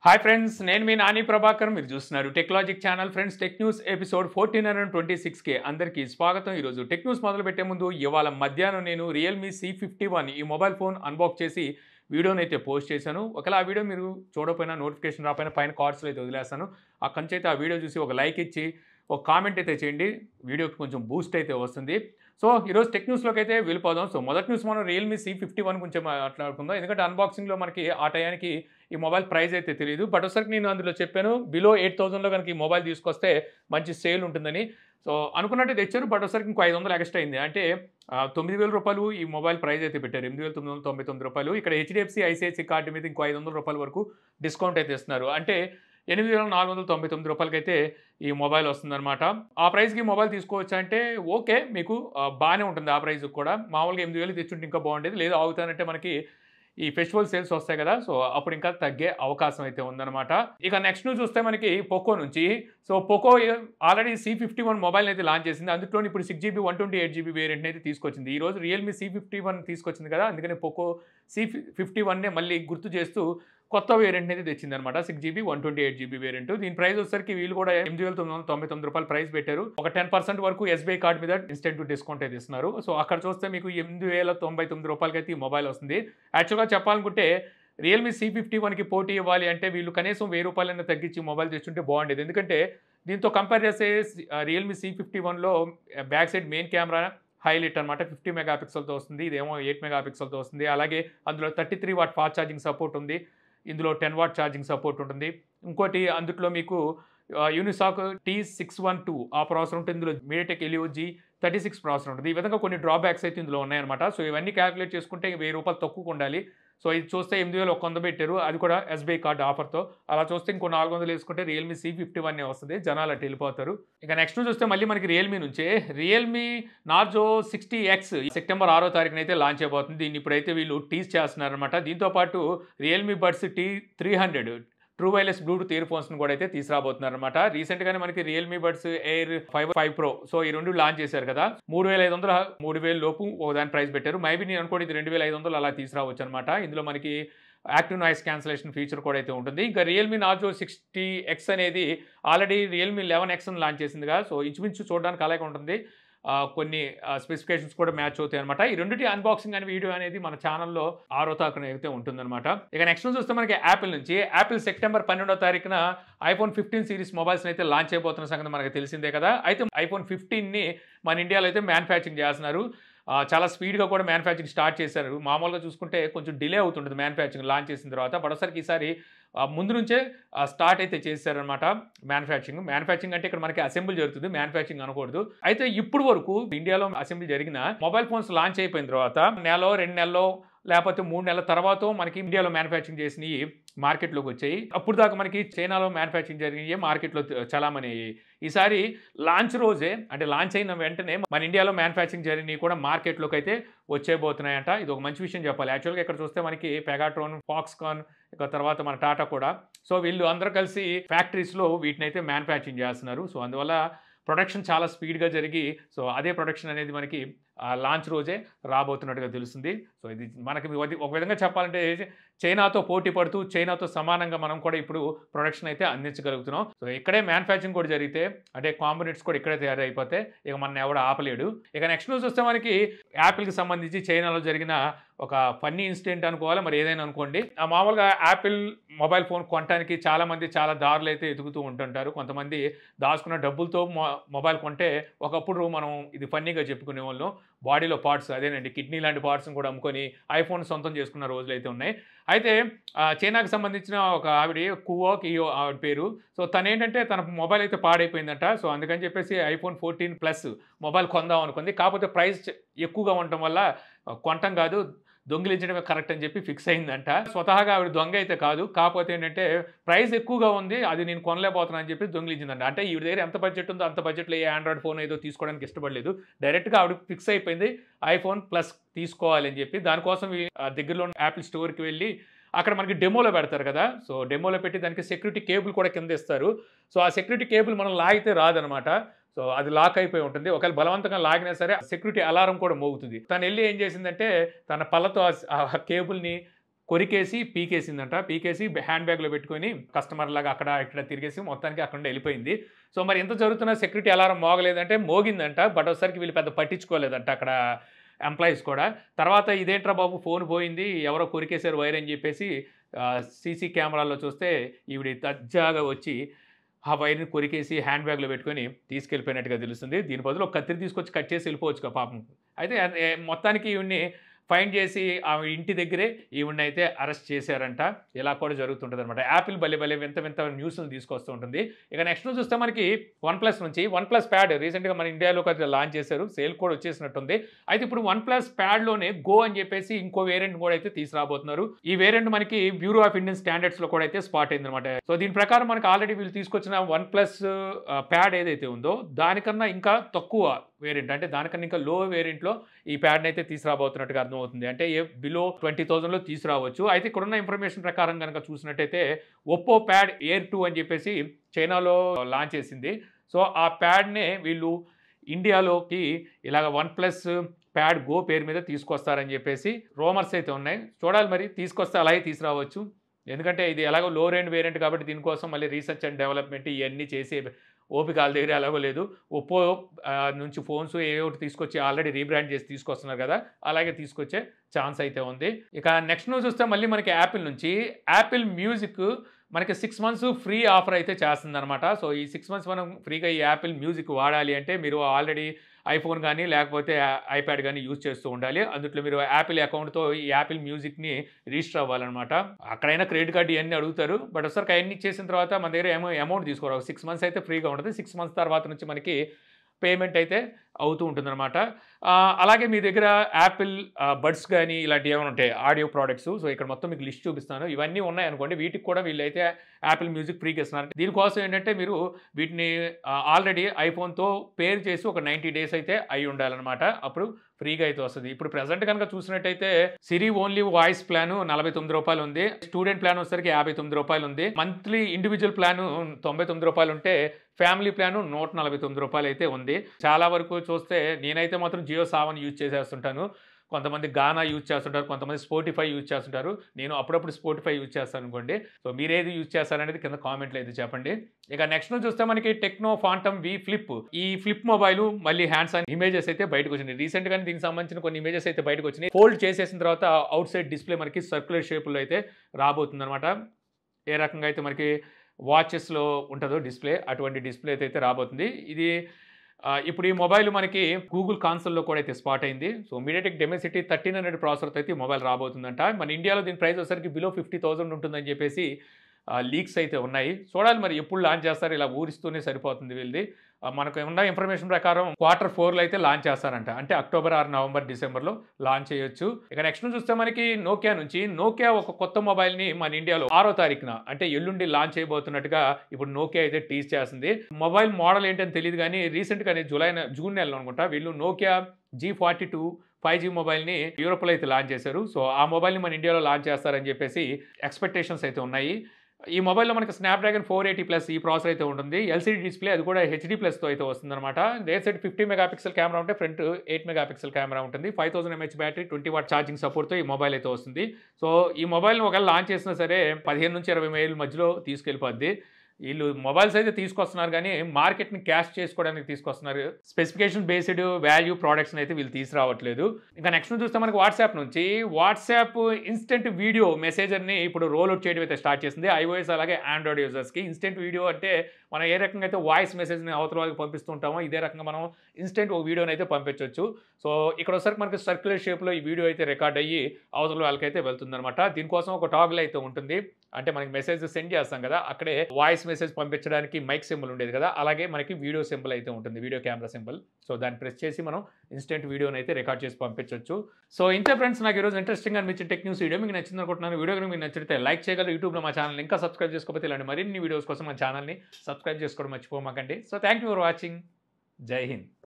hi friends నేను మీ నాని ప్రభాకర్ మీరు చూస్తున్నారు technologic channel friends tech news episode fourteen hundred twenty సిక్స్కి అందరికీ స్వాగతం ఈరోజు టెక్ న్యూస్ మొదలు పెట్టే ముందు ఇవాళ మధ్యాహ్నం నేను రియల్మీ సి ఫిఫ్టీ వన్ ఈ మొబైల్ ఫోన్ అన్బాక్స్ చేసి వీడియోని అయితే పోస్ట్ చేశాను ఒకవేళ ఆ వీడియో మీరు చూడకపోయినా నోటిఫికేషన్ రాపోయినా పైన కార్డ్స్లో అయితే వదిలేస్తాను అక్కడి నుంచి అయితే ఆ వీడియో చూసి ఒక లైక్ ఇచ్చి ఒక కామెంట్ అయితే చేయండి వీడియోకి కొంచెం బూస్ట్ అయితే వస్తుంది సో ఈరోజు టెక్ న్యూస్లోకి అయితే వెళ్ళిపోదాం సో మొదటి న్యూస్ మనం రియల్మీ సి ఫిఫ్టీ వన్ గురించి మాట్లాడుకుందాం ఎందుకంటే అన్బాక్సింగ్లో మనకి ఆ టయానికి ఈ మొబైల్ ప్రైస్ అయితే తెలియదు బట్ ఒకసారి నేను అందులో చెప్పాను బిలో ఎయిట్ థౌసండ్లో కనుక ఈ మొబైల్ తీసుకొస్తే మంచి సేల్ ఉంటుందని సో అనుకున్నట్టు తెచ్చారు బట్ ఒకసారికి ఇంకో ఐదు వందలు ఎక్స్ట్రా అయింది అంటే ఆ, తొమ్మిది వేల రూపాయలు ఈ మొబైల్ ప్రైస్ అయితే పెట్టారు ఎనిమిది వేల తొమ్మిది వందల తొంభై తొమ్మిది రూపాయలు ఇక్కడ హెచ్డిఎఫ్సి ఐసిఐసి కార్డు మీద ఇంకో ఐదు వందల రూపాయల వరకు డిస్కౌంట్ అయితే ఇస్తున్నారు అంటే ఎనిమిది వేల నాలుగు వందల తొంభై తొమ్మిది రూపాయలకైతే ఈ మొబైల్ వస్తుందన్నమాట ఆ ప్రైస్కి మొబైల్ తీసుకోవచ్చు అంటే ఓకే మీకు ఆ, బాగానే ఉంటుంది ఆ ప్రైస్కి కూడా మామూలుగా ఎనిమిది వేలు తెచ్చుంటే ఇంకా బాగుండేది లేదు ఆగుతానంటే మనకి ఈ ఫెస్టివల్ సేల్స్ వస్తాయి కదా సో అప్పుడు ఇంకా తగ్గే అవకాశం అయితే ఉందన్నమాట ఇక నెక్స్ట్ న్యూస్ చూస్తే మనకి పోకో నుంచి so Poco already C fifty one mobile అయితే లాంచ్ చేసింది అందులో ఇప్పుడు six GB one twenty eight GB variant అయితే తీసుకొచ్చింది ఈ రోజు రియల్మీ సి ఫిఫ్టీ వన్ తీసుకొచ్చింది కదా అందుకని పోకో సి ఫిఫ్టీ వన్నే మళ్ళీ గుర్తు చేస్తూ కొత్త వేరియంట్ అయితే తెచ్చింది అనమాట six GB one twenty eight GB variant దీని ప్రైస్ వచ్చేసరికి వీళ్ళు కూడా ఎనిమిది వేల తొమ్మిది వందల తొంభై తొమ్మిది రూపాయలు ప్రైస్ పెట్టారు ఒక టెన్ పర్సెంట్ వరకు ఎస్బీఐ కార్డ్ మీద ఇన్స్టెంట్ డిస్కౌంట్ అయితే ఇస్తున్నారు సో అక్కడ చూస్తే మీకు ఎనిమిది వేల తొంభై తొమ్మిది రూపాయలకి అయితే ఈ మొబైల్ వస్తుంది యాక్చువల్గా చెప్పాలనుకుంటే రియల్మీ సి ఫిఫ్టీ వన్కి పోటీ ఇవ్వాలి అంటే వీళ్ళు కనీసం వెయ్యి రూపాయలైనా తగ్గించి మొబైల్ తెచ్చుంటే బాగుండేది ఎందుకంటే దీంతో కంపేర్ చేస్తే రియల్మీ సి ఫిఫ్టీ వన్లో back side main camera highlight అనమాట ఫిఫ్టీ మెగా పిక్సెల్తో వస్తుంది ఇదేమో ఎయిట్ మెగా పిక్సెల్తో వస్తుంది అలాగే అందులో thirty three watt fast charging support ఉంది ఇందులో టెన్ వాట్ ఛార్జింగ్ సపోర్ట్ ఉంటుంది ఇంకోటి అందులో మీకు Unisoc T six one two ఆ ప్రాసెసర్ ఉంటుంది ఇందులో MediaTek Helio G thirty six processor ఉంటుంది ఈ విధంగా కొన్ని డ్రాబ్యాక్స్ అయితే ఇందులో ఉన్నాయన్నమాట సో ఇవన్నీ క్యాలిక్యులేట్ చేసుకుంటే వెయ్యి రూపాయలు తక్కువ ఉండాలి సో ఇది చూస్తే ఎనిమిది వేలు ఒక వంద పెట్టారు అది కూడా ఎస్బీఐ కార్డు ఆఫర్తో అలా చూస్తే ఇంకో నాలుగు వందలు వేసుకుంటే రియల్మీ సి ఫిఫ్టీ వన్ వస్తుంది జనాలు అటు వెళ్ళిపోతారు ఇక నెక్స్ట్ చూస్తే మళ్ళీ మనకి రియల్మీ నుంచే Realme Narzo sixty X September ఆరో తారీఖున అయితే లాంచ్ అయిపోతుంది దీన్ని ఇప్పుడైతే వీళ్ళు టీజ్ చేస్తున్నారనమాట దీంతో పాటు Realme Buds T three hundred true wireless Bluetooth ear ఫోన్స్ని కూడా అయితే తీసుకురాబోతున్నారు అనమాట రీసెంట్గానే మనకి Realme Buds Air five five Pro so ఈ రెండు లాంచ్ చేశారు కదా మూడు వేల ఐదు వందల మూడు వేల లోపు ఓ దాని ప్రైస్ పెట్టారు మైబీ నేను అనుకోండి ఇది రెండు వేల ఐదు వందలు అలా తీసుకురావచ్చు అనమాట ఇందులో మనకి యాక్టివ్ నాయిస్ క్యాన్సలేషన్ ఫీచర్ కూడా అయితే ఉంటుంది ఇంకా రియల్మీ నార్జో సిక్స్టీ ఎక్స్ అనేది already Realme eleven X launch చేసిందిగా సో ఇంచుమించు చూడడానికి అలాగే ఉంటుంది ఆ, కొన్ని స్పెసిఫికేషన్స్ కూడా మ్యాచ్ అవుతాయి అనమాట ఈ రెండింటి అన్బాక్సింగ్ అనే వీడియో అనేది మన ఛానల్లో ఆరో తారీఖున అయితే ఉంటుందన్నమాట ఇక నెక్స్ట్ చూస్తే మనకి యాపిల్ నుంచి యాపిల్ సెప్టెంబర్ పన్నెండో తారీఖున ఐఫోన్ ఫిఫ్టీన్ సిరీస్ మొబైల్స్ అయితే లాంచ్ అయిపోతున్న సంగతి మనకు తెలిసిందే కదా అయితే ఐఫోన్ ఫిఫ్టీన్ని మన ఇండియాలో అయితే మ్యానుఫ్యాక్చరింగ్ చేస్తున్నారు ఆ, చాలా స్పీడ్గా కూడా మ్యానుఫ్యాక్చరింగ్ స్టార్ట్ చేశారు మామూలుగా చూసుకుంటే కొంచెం డిలే అవుతుంటుంది మ్యానుఫ్యాక్చరింగ్ లాంచ్ చేసిన తర్వాత బట్ ఒకసారికి ఈసారి ఆ, ముందు నుంచే స్టార్ట్ అయితే చేశారనమాట మ్యానుఫ్యాక్చరింగ్ మ్యానుఫ్యాక్చరింగ్ అంటే ఇక్కడ మనకి అసెంబ్లీ జరుగుతుంది మ్యానుఫ్యాక్చరింగ్ అనకూడదు అయితే ఇప్పుడు వరకు ఇండియాలో అసెంబ్లీ జరిగిన మొబైల్ ఫోన్స్ లాంచ్ అయిపోయిన తర్వాత నెలలో రెండు నెలలో లేకపోతే మూడు నెలల తర్వాత మనకి ఇండియాలో మ్యానుఫ్యాక్చరింగ్ చేసినవి మార్కెట్లోకి వచ్చాయి అప్పుడు దాకా మనకి చైనాలో మ్యానుఫ్యాక్చరింగ్ జరిగినాయి మార్కెట్లో చలామణి అయ్యాయి ఈసారి లాంచ్ రోజే అంటే లాంచ్ అయిన వెంటనే మన ఇండియాలో మ్యానుఫ్యాక్చరింగ్ జరిగినవి కూడా మార్కెట్లోకి అయితే వచ్చేయబోతున్నాయంట ఇది ఒక మంచి విషయం చెప్పాలి యాక్చువల్గా ఇక్కడ చూస్తే మనకి పెగాట్రోన్ ఫాక్స్కాన్ ఇక తర్వాత మన టాటా కూడా సో వీళ్ళు అందరూ కలిసి ఫ్యాక్టరీస్లో వీటిని అయితే మ్యానుఫ్యాక్చరింగ్ చేస్తున్నారు సో అందువల్ల ప్రొడక్షన్ చాలా స్పీడ్గా జరిగి సో అదే ప్రొడక్షన్ అనేది మనకి ఆ లాంచ్ రోజే రాబోతున్నట్టుగా తెలుస్తుంది సో ఇది మనకి ఒక- ఒక విధంగా చెప్పాలంటే చైనాతో పోటీ పడుతూ చైనాతో సమానంగా మనం కూడా ఇప్పుడు ప్రొడక్షన్ అయితే అందించగలుగుతున్నాం సో ఇక్కడే మ్యానుఫ్యాక్చరింగ్ కూడా జరిగితే అంటే కాంపోనెంట్స్ కూడా ఇక్కడే తయారైపోతే ఇక మన ఎవడ ఆపలేడు ఇక నెక్స్ట్ న్యూస్ వస్తే మనకి యాపిల్కి సంబంధించి చైనాలో జరిగిన ఒక ఫన్నీ ఇన్సిడెంట్ అనుకోవాలి మరి ఏదైనా అనుకోండి ఆ మామూలుగా యాపిల్ మొబైల్ ఫోన్ కొనడానికి చాలా మంది చాలా దారులు అయితే ఎదుగుతూ ఉంటుంటారు కొంతమంది దాచుకున్న డబ్బులతో మొ- మొబైల్ కొంటే ఒకప్పుడు మనం ఇది ఫన్నీగా చెప్పుకునే వాళ్ళం బాడీలో పార్ట్స్ అదేనండి కిడ్నీ లాంటి పార్ట్స్ని కూడా అమ్ముకొని ఐఫోన్ సొంతం చేసుకున్న రోజులు అయితే ఉన్నాయి అయితే ఆ, చైనాకి సంబంధించిన ఒక ఆవిడ కువో కియో ఆవిడ పేరు సో తను ఏంటంటే తన మొబైల్ అయితే పాడైపోయిందట సో అందుకని చెప్పేసి ఐఫోన్ ఫోర్టీన్ ప్లస్ మొబైల్ కొందాం అనుకుంది కాకపోతే ప్రైస్ చ- ఎక్కువగా ఉండటం వల్ల ఆ, కొనటం కాదు దొంగిలించడమే కరెక్ట్ అని చెప్పి ఫిక్స్ అయిందంట స్వతహాగా ఆవిడ దొంగ అయితే కాదు కాకపోతే ఏంటంటే ప్రైస్ ఎక్కువగా ఉంది అది నేను కొనలేకపోతున్నాను అని చెప్పి దొంగిలించిందంట అంటే ఈవిడ దగ్గర ఎంత బడ్జెట్ ఉందో అంత బడ్జెట్లో ఏ ఆండ్రాయిడ్ ఫోన్ ఏదో తీసుకోవడానికి ఇష్టపడలేదు డైరెక్ట్గా ఆవిడ ఫిక్స్ అయిపోయింది ఐఫోన్ ప్లస్ తీసుకోవాలి అని చెప్పి దానికోసం ఈ, ఆ, దగ్గరలో ఉన్న యాపిల్ స్టోర్కి వెళ్ళి అక్కడ మనకి డెమోలో పెడతారు కదా సో డెమోలో పెట్టి దానికి సెక్యూరిటీ కేబుల్ కూడా కింద ఇస్తారు సో ఆ సెక్యూరిటీ కేబుల్ మనం లాగితే రాదనమాట సో అది లాక్ అయిపోయి ఉంటుంది ఒకవేళ బలవంతంగా లాగినా సరే సెక్యూరిటీ అలారం కూడా మోగుతుంది తను వెళ్ళి ఏం చేసిందంటే తన పళ్ళతో ఆ- ఆ కేబుల్ని కొరికేసి పీకేసిందంట పీకేసి హ్యాండ్ బ్యాగ్లో పెట్టుకొని కస్టమర్ లాగా అక్కడ ఇక్కడ తిరిగేసి మొత్తానికి అక్కడ నుండి వెళ్ళిపోయింది సో మరి ఎంత జరుగుతున్న సెక్యూరిటీ అలారం మోగలేదంటే మోగిందంట బట్ ఒకసారికి వీళ్ళు పెద్ద పట్టించుకోలేదంట అక్కడ ఎంప్లాయీస్ కూడా తర్వాత ఇదేంట్రా బాబు ఫోన్ పోయింది ఎవరో కొరికేశారు వైర్ అని చెప్పేసి సీసీ కెమెరాల్లో చూస్తే ఈవిడ తజ్జాగా వచ్చి ఆ వైర్ని కొరికేసి హ్యాండ్ బ్యాగ్లో పెట్టుకొని తీసుకెళ్ళిపోయినట్టుగా తెలుస్తుంది దీని బదులు ఒక కత్తిరి తీసుకొచ్చి కట్ చేసి వెళ్ళిపోవచ్చు కదా పాపం అయితే ఏ, మొత్తానికి ఈవిడ్ని ఫైండ్ చేసి ఆమె ఇంటి దగ్గరే ఈవిడ్ని అయితే అరెస్ట్ చేశారంట ఇలా కూడా జరుగుతుంటుంది అనమాట యాపిల్ భలే భలే వింత వింత న్యూస్లు తీసుకొస్తూ ఉంటుంది ఇక నెక్స్ట్ చూస్తే మనకి వన్ ప్లస్ నుంచి వన్ ప్లస్ ప్యాడ్ రీసెంట్గా మన ఇండియాలో ఒక లాంచ్ చేశారు సేల్ కూడా వచ్చేసినట్టుంది అయితే ఇప్పుడు వన్ ప్లస్ ప్యాడ్లోనే గో అని చెప్పేసి ఇంకో వేరియంట్ కూడా అయితే తీసుకురాబోతున్నారు ఈ వేరియంట్ మనకి బ్యూరో ఆఫ్ ఇండియన్ స్టాండర్డ్స్ లో కూడా అయితే స్పాట్ అయింది అనమాట సో దీని ప్రకారం మనకి ఆల్రెడీ వీళ్ళు తీసుకొచ్చిన వన్ ప్లస్ ప్యాడ్ ఏదైతే ఉందో దానికన్నా ఇంకా తక్కువ వేరియంట్ అంటే దానికన్నా ఇంకా లో వేరియంట్లో ఈ ప్యాడ్ని అయితే తీసుకురాబోతున్నట్టుగా అర్థమవుతుంది అంటే ఏ బిలో ట్వంటీ థౌసండ్లో తీసుకురావచ్చు అయితే ఇక్కడున్న ఇన్ఫర్మేషన్ ప్రకారం కనుక చూసినట్టయితే ఒప్పో ప్యాడ్ ఎయిర్ టూ అని చెప్పేసి చైనాలో లాంచ్ చేసింది సో ఆ ప్యాడ్నే వీళ్ళు ఇండియాలోకి ఇలాగ వన్ ప్లస్ ప్యాడ్ గో పేరు మీద తీసుకొస్తారని చెప్పేసి రోమర్స్ అయితే ఉన్నాయి చూడాలి మరి తీసుకొస్తే అలాగే తీసుకురావచ్చు ఎందుకంటే ఇది ఎలాగో లో రేంజ్ వేరియంట్ కాబట్టి దీనికోసం మళ్ళీ రీసెర్చ్ అండ్ డెవలప్మెంట్ ఇవన్నీ చేసి ఓపిక వాళ్ళ దగ్గర ఎలాగో లేదు ఒప్పో ఆ, నుంచి ఫోన్స్ ఏ ఒకటి తీసుకొచ్చి ఆల్రెడీ రీబ్రాండ్ చేసి తీసుకొస్తున్నారు కదా అలాగే తీసుకొచ్చే ఛాన్స్ అయితే ఉంది ఇక నెక్స్ట్ న్యూస్ చూస్తే మళ్ళీ మనకి యాపిల్ నుంచి యాపిల్ మ్యూజిక్ మనకి సిక్స్ మంత్స్ ఫ్రీ ఆఫర్ అయితే చేస్తుందన్నమాట సో ఈ సిక్స్ మంత్స్ మనం ఫ్రీగా ఈ యాపిల్ మ్యూజిక్ వాడాలి అంటే మీరు ఆల్రెడీ ఐఫోన్ కానీ లేకపోతే ఐప్యాడ్ కానీ యూజ్ చేస్తూ ఉండాలి అందుట్లో మీరు యాపిల్ అకౌంట్తో ఈ యాపిల్ మ్యూజిక్ని రిజిస్టర్ అవ్వాలన్నమాట అక్కడైనా క్రెడిట్ కార్డు ఇవన్నీ అడుగుతారు బట్ ఒకసారి అవన్నీ చేసిన తర్వాత మన దగ్గర ఏమో అమౌంట్ తీసుకోవాలి సిక్స్ మంత్స్ అయితే ఫ్రీగా ఉంటుంది సిక్స్ మంత్స్ తర్వాత నుంచి మనకి పేమెంట్ అయితే అవుతూ ఉంటుందన్నమాట ఆ, అలాగే మీ దగ్గర యాపిల్ బడ్స్ కానీ ఇలాంటివి ఏమైనా ఉంటాయి ఆడియో ప్రోడక్ట్స్ సో ఇక్కడ మొత్తం మీకు లిస్ట్ చూపిస్తాను ఇవన్నీ ఉన్నాయి అనుకోండి వీటికి కూడా వీళ్ళైతే యాపిల్ మ్యూజిక్ ఫ్రీగా ఇస్తున్నారు దీనికోసం ఏంటంటే మీరు వీటిని ఆల్రెడీ ఐఫోన్తో పేర్ చేసి ఒక నైంటీ డేస్ అయితే అయి ఉండాలన్నమాట అప్పుడు ఫ్రీగా అయితే వస్తుంది ఇప్పుడు ప్రెసెంట్ కనుక చూసినట్టయితే సిరి ఓన్లీ వాయిస్ ప్లాన్ నలభై తొమ్మిది రూపాయలు ఉంది స్టూడెంట్ ప్లాన్ వచ్చేసరికి యాభై తొమ్మిది రూపాయలు ఉంది మంత్లీ ఇండివిజువల్ ప్లాన్ తొంభై తొమ్మిది రూపాయలు ఉంటే ఫ్యామిలీ ప్లాన్ నూట నలభై తొమ్మిది రూపాయలు అయితే ఉంది చాలా వరకు చూస్తే నేనైతే మాత్రం జియో సావన్ యూజ్ చేసేస్తుంటాను కొంతమంది గానా యూజ్ చేస్తుంటారు కొంతమంది స్పోటిఫై యూజ్ చేస్తుంటారు నేను అప్పుడప్పుడు స్పోటిఫై యూజ్ చేస్తాను అనుకోండి సో మీరు ఏది యూజ్ చేస్తారనేది కింద కామెంట్లో అయితే చెప్పండి ఇక నెక్స్ట్ నుంచి చూస్తే మనకి టెక్నో ఫాంటమ్ వి ఫ్లిప్ ఈ ఫ్లిప్ మొబైల్ మళ్ళీ హ్యాండ్స్ అండ్ ఇమేజెస్ అయితే బయటకు వచ్చినాయి రీసెంట్ గానే దీనికి సంబంధించిన కొన్ని ఇమేజెస్ అయితే బయటకు వచ్చినాయి ఫోల్డ్ చేసేసిన తర్వాత అవుట్ సైడ్ డిస్ప్లే మనకి సర్క్యులర్ షేప్లో అయితే రాబోతుంది అనమాట ఏ రకంగా అయితే మనకి వాచెస్లో ఉంటుందో డిస్ప్లే అటువంటి డిస్ప్లే అయితే రాబోతుంది ఇది ఆ, ఇప్పుడు ఈ మొబైల్ మనకి గూగుల్ కాన్సోల్లో కూడా అయితే స్పాట్ అయింది so MediaTek Dimensity thirteen hundred ప్రాసెసర్తో అయితే ఈ మొబైల్ రాబోతుందంట మన ఇండియాలో దీని ప్రైస్ వచ్చేసరికి బిలో ఫిఫ్టీ థౌసండ్ ఉంటుందని చెప్పేసి లీక్స్ అయితే ఉన్నాయి చూడాలి మరి ఎప్పుడు లాంచ్ చేస్తారు ఇలా ఊరిస్తూనే సరిపోతుంది వీళ్ళది ఆ, మనకు ఉన్న ఇన్ఫర్మేషన్ ప్రకారం క్వార్టర్ ఫోర్లో అయితే లాంచ్ చేస్తారంట అంటే అక్టోబర్ ఆరు నవంబర్ డిసెంబర్లో లాంచ్ చేయొచ్చు ఇక నెక్స్ట్ చూస్తే మనకి నోకియా నుంచి నోకియా ఒక కొత్త మొబైల్ని మన ఇండియాలో ఆరో తారీఖున అంటే ఎల్లుండి లాంచ్ చేయబోతున్నట్టుగా ఇప్పుడు నోకియా అయితే టీజ్ చేస్తుంది మొబైల్ మోడల్ ఏంటని తెలియదు కానీ రీసెంట్గానే జూలై నె- జూన్ నెలలో అనుకుంటా వీళ్ళు Nokia G forty two five G మొబైల్ని యూరోప్లో అయితే లాంచ్ చేశారు సో ఆ మొబైల్ని మన ఇండియాలో లాంచ్ చేస్తారని చెప్పేసి ఎక్స్పెక్టేషన్స్ అయితే ఉన్నాయి ఈ మొబైల్లో మనకి స్నాప్డ్రాగన్ ఫోర్ ఎయిటీ ప్లస్ ఈ ప్రాసెసర్ అయితే ఉంటుంది ఎల్సీడీ డిస్ప్లే అది కూడా హెచ్డీ ప్లస్తో అయితే వస్తుందన్నమాట rear side fifty megapixel camera ఉంటే ఫ్రంట్ ఎయిట్ మెగాపిక్సెల్ కెమెరా ఉంటుంది five thousand MH battery twenty watt charging సపోర్ట్తో ఈ మొబైల్ అయితే వస్తుంది సో ఈ మొబైల్ని ఒకవేళ లాంచ్ చేసినా సరే పదిహేను నుంచి ఇరవై మైల్ మధ్యలో తీసుకెళ్ళిపోద్ది వీళ్ళు మొబైల్స్ అయితే తీసుకొస్తున్నారు కానీ మార్కెట్ని క్యాష్ చేసుకోవడానికి తీసుకొస్తున్నారు స్పెసిఫికేషన్ బేస్డ్ వాల్యూ ప్రోడక్ట్స్ని అయితే వీళ్ళు తీసుకురావట్లేదు ఇంకా నెక్స్ట్ చూస్తే మనకి వాట్సాప్ నుంచి వాట్సాప్ ఇన్స్టెంట్ వీడియో మెసేజర్ని ఇప్పుడు రోల్ అవుట్ చేయడం అయితే స్టార్ట్ చేసింది ఐఓఎస్ అలాగే ఆండ్రాయిడ్ యూజర్స్కి ఇన్స్టెంట్ వీడియో అంటే మనం ఏ రకంగా అయితే వాయిస్ మెసేజ్ని అవతల వాళ్ళకి పంపిస్తుంటామో ఇదే రకంగా మనం ఇన్స్టెంట్ ఒక వీడియోని అయితే పంపించవచ్చు సో ఇక్కడ ఒకసారి మనకి సర్క్యులర్ షేప్లో ఈ వీడియో అయితే రికార్డ్ అయ్యి అవతల వాళ్ళకైతే వెళ్తుందన్నమాట దీనికోసం ఒక టాగుల్ అయితే ఉంటుంది అంటే మనకి మెసేజ్ సెండ్ చేస్తాం కదా అక్కడే వాయిస్ మెసేజ్ పంపించడానికి మైక్ సింబల్ ఉండేది కదా అలాగే మనకి వీడియో సింబల్ అయితే ఉంటుంది వీడియో కెమెరా సింబల్ సో దాన్ని ప్రెస్ చేసి మనం ఇన్స్టెంట్ వీడియోని అయితే రికార్డ్ చేసి పంపించవచ్చు సో ఇంతే ఫ్రెండ్స్ నాకు ఈరోజు ఇంట్రెస్టింగ్ అనిపించిన టెక్ న్యూస్ వీడియో మీకు నచ్చింది అనుకుంటున్నాను వీడియో కనుక మీకు నచ్చితే లైక్ చేయగలరు యూట్యూబ్లో మా ఛానల్ ఇంకా సబ్స్క్రైబ్ చేసుకోకపోతే ఇలాంటి మరిన్ని వీడియోస్ కోసం మా ఛానల్ని సబ్స్క్రైబ్ చేసుకోవడం మర్చిపోమాకండి so thank you for watching జై హింద్